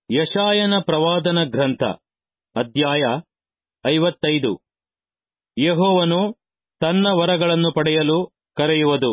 ಯಶಾಯನ ಪ್ರವಾದನ ಗ್ರಂಥ ಅಧ್ಯಾಯ ಐವತ್ತೈದು ಯೆಹೋವನು ತನ್ನ ವರಗಳನ್ನು ಪಡೆಯಲು ಕರೆಯುವುದು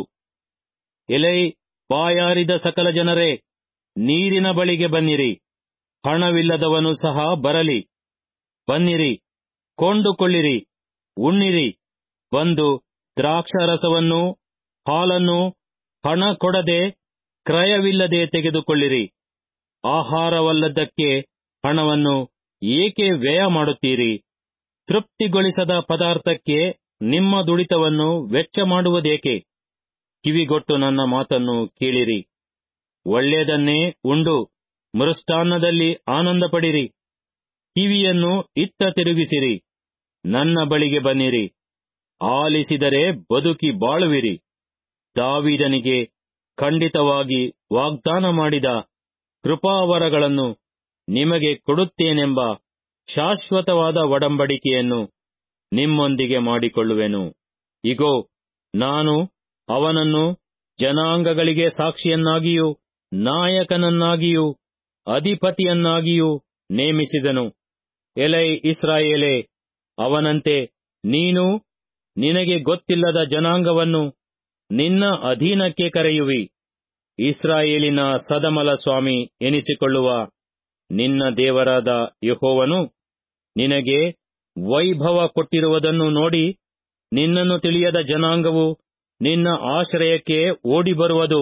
ಎಲೈ ಬಾಯಾರಿದ ಸಕಲ ಜನರೇ ನೀರಿನ ಬಳಿಗೆ ಬನ್ನಿರಿ ಹಣವಿಲ್ಲದವನು ಸಹ ಬರಲಿ ಬನ್ನಿರಿ ಕೊಂಡುಕೊಳ್ಳಿರಿ ಉಣ್ಣಿರಿ ಬಂದು ದ್ರಾಕ್ಷಾರಸವನ್ನೂ ಹಾಲನ್ನೂ ಹಣ ಕೊಡದೆ ಕ್ರಯವಿಲ್ಲದೆ ತೆಗೆದುಕೊಳ್ಳಿರಿ ಆಹಾರವಲ್ಲದ್ದಕ್ಕೆ ಹಣವನ್ನು ಏಕೆ ವ್ಯಯ ಮಾಡುತ್ತೀರಿ ತೃಪ್ತಿಗೊಳಿಸದ ಪದಾರ್ಥಕ್ಕೆ ನಿಮ್ಮ ದುಡಿತವನ್ನು ವೆಚ್ಚ ಮಾಡುವುದೇಕೆ ಕಿವಿಗೊಟ್ಟು ನನ್ನ ಮಾತನ್ನು ಕೇಳಿರಿ ಒಳ್ಳೆಯದನ್ನೇ ಉಂಡು ಮೃಷ್ಟಾನ್ನದಲ್ಲಿ ಆನಂದಪಡಿರಿ ಕಿವಿಯನ್ನು ಇತ್ತ ತಿರುಗಿಸಿರಿ ನನ್ನ ಬಳಿಗೆ ಬನ್ನಿರಿ ಆಲಿಸಿದರೆ ಬದುಕಿ ಬಾಳುವಿರಿ ದಾವಿದನಿಗೆ ಖಂಡಿತವಾಗಿ ವಾಗ್ದಾನ ಮಾಡಿದ ಕೃಪಾವರಗಳನ್ನು ನಿಮಗೆ ಕೊಡುತ್ತೇನೆಂಬ ಶಾಶ್ವತವಾದ ಒಡಂಬಡಿಕೆಯನ್ನು ನಿಮ್ಮೊಂದಿಗೆ ಮಾಡಿಕೊಳ್ಳುವೆನು ಇಗೋ ನಾನು ಅವನನ್ನು ಜನಾಂಗಗಳಿಗೆ ಸಾಕ್ಷಿಯನ್ನಾಗಿಯೂ ನಾಯಕನನ್ನಾಗಿಯೂ ಅಧಿಪತಿಯನ್ನಾಗಿಯೂ ನೇಮಿಸಿದನು ಎಲೈ ಇಸ್ರಾಯೇಲೇ ಅವನಂತೆ ನೀನು ನಿನಗೆ ಗೊತ್ತಿಲ್ಲದ ಜನಾಂಗವನ್ನು ನಿನ್ನ ಅಧೀನಕ್ಕೆ ಕರೆಯುವಿ ಇಸ್ರಾಯೇಲಿನ ಸದಮಲ ಸ್ವಾಮಿ ಎನಿಸಿಕೊಳ್ಳುವ ನಿನ್ನ ದೇವರಾದ ಯಹೋವನು ನಿನಗೆ ವೈಭವ ಕೊಟ್ಟಿರುವುದನ್ನು ನೋಡಿ ನಿನ್ನನ್ನು ತಿಳಿಯದ ಜನಾಂಗವು ನಿನ್ನ ಆಶ್ರಯಕ್ಕೆ ಓಡಿ ಬರುವುದು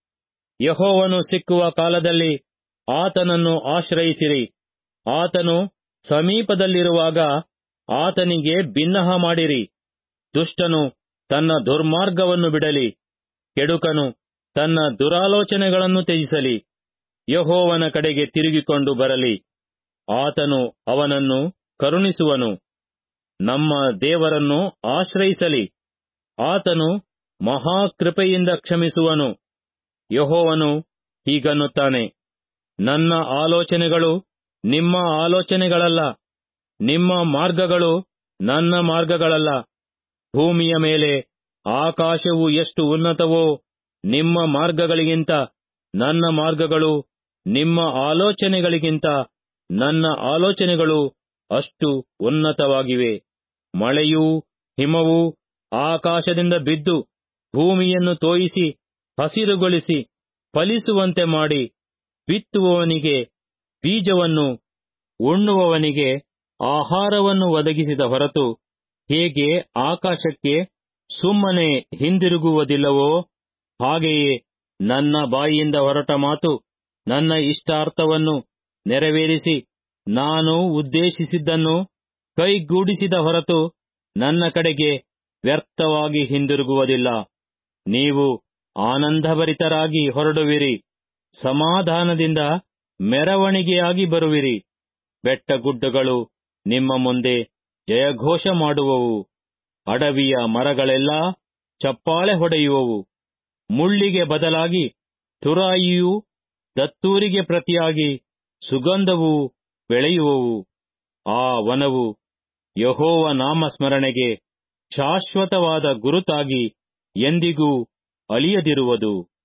ಯಹೋವನು ಸಿಕ್ಕುವ ಕಾಲದಲ್ಲಿ ಆತನನ್ನು ಆಶ್ರಯಿಸಿರಿ ಆತನು ಸಮೀಪದಲ್ಲಿರುವಾಗ ಆತನಿಗೆ ಬಿನ್ನಹ ಮಾಡಿರಿ ದುಷ್ಟನು ತನ್ನ ದುರ್ಮಾರ್ಗವನ್ನು ಬಿಡಲಿ ಕೆಡುಕನು ತನ್ನ ದುರಾಲೋಚನೆಗಳನ್ನು ತ್ಯಜಿಸಲಿ ಯಹೋವನ ಕಡೆಗೆ ತಿರುಗಿಕೊಂಡು ಬರಲಿ ಆತನು ಅವನನ್ನು ಕರುಣಿಸುವನು ನಮ್ಮ ದೇವರನ್ನು ಆಶ್ರಯಿಸಲಿ ಆತನು ಮಹಾಕೃಪೆಯಿಂದ ಕ್ಷಮಿಸುವನು ಯಹೋವನು ಹೀಗನ್ನುತ್ತಾನೆ ನನ್ನ ಆಲೋಚನೆಗಳು ನಿಮ್ಮ ಆಲೋಚನೆಗಳಲ್ಲ ನಿಮ್ಮ ಮಾರ್ಗಗಳು ನನ್ನ ಮಾರ್ಗಗಳಲ್ಲ ಭೂಮಿಯ ಮೇಲೆ ಆಕಾಶವು ಎಷ್ಟು ಉನ್ನತವೋ ನಿಮ್ಮ ಮಾರ್ಗಗಳಿಗಿಂತ ನನ್ನ ಮಾರ್ಗಗಳು ನಿಮ್ಮ ಆಲೋಚನೆಗಳಿಗಿಂತ ನನ್ನ ಆಲೋಚನೆಗಳು ಅಷ್ಟು ಉನ್ನತವಾಗಿವೆ ಮಳೆಯೂ ಹಿಮವೂ ಆಕಾಶದಿಂದ ಬಿದ್ದು ಭೂಮಿಯನ್ನು ತೋಯಿಸಿ ಹಸಿರುಗೊಳಿಸಿ ಫಲಿಸುವಂತೆ ಮಾಡಿ ಬಿತ್ತುವವನಿಗೆ ಬೀಜವನ್ನು ಉಣ್ಣುವವನಿಗೆ ಆಹಾರವನ್ನು ಒದಗಿಸಿದ ಹೊರತು ಹೇಗೆ ಆಕಾಶಕ್ಕೆ ಸುಮ್ಮನೆ ಹಿಂದಿರುಗುವುದಿಲ್ಲವೋ ಹಾಗೆಯೇ ನನ್ನ ಬಾಯಿಯಿಂದ ಹೊರಟ ಮಾತು ನನ್ನ ಇಷ್ಟಾರ್ಥವನ್ನು ನೆರವೇರಿಸಿ ನಾನು ಉದ್ದೇಶಿಸಿದ್ದನ್ನು ಕೈಗೂಡಿಸಿದ ಹೊರತು ನನ್ನ ಕಡೆಗೆ ವ್ಯರ್ಥವಾಗಿ ಹಿಂದಿರುಗುವುದಿಲ್ಲ ನೀವು ಆನಂದಭರಿತರಾಗಿ ಹೊರಡುವಿರಿ ಸಮಾಧಾನದಿಂದ ಮೆರವಣಿಗೆಯಾಗಿ ಬರುವಿರಿ ಬೆಟ್ಟಗುಡ್ಡಗಳು ನಿಮ್ಮ ಮುಂದೆ ಜಯಘೋಷ ಮಾಡುವವು ಅಡವಿಯ ಮರಗಳೆಲ್ಲ ಚಪ್ಪಾಳೆ ಹೊಡೆಯುವವು ಮುಳ್ಳಿಗೆ ಬದಲಾಗಿ ತುರಾಯಿಯೂ ದತ್ತೂರಿಗೆ ಪ್ರತಿಯಾಗಿ ಸುಗಂಧವೂ ಬೆಳೆಯುವವು ಆ ವನವು ಯಹೋವ ನಾಮಸ್ಮರಣೆಗೆ ಶಾಶ್ವತವಾದ ಗುರುತಾಗಿ ಎಂದಿಗೂ ಅಳಿಯದಿರುವುದು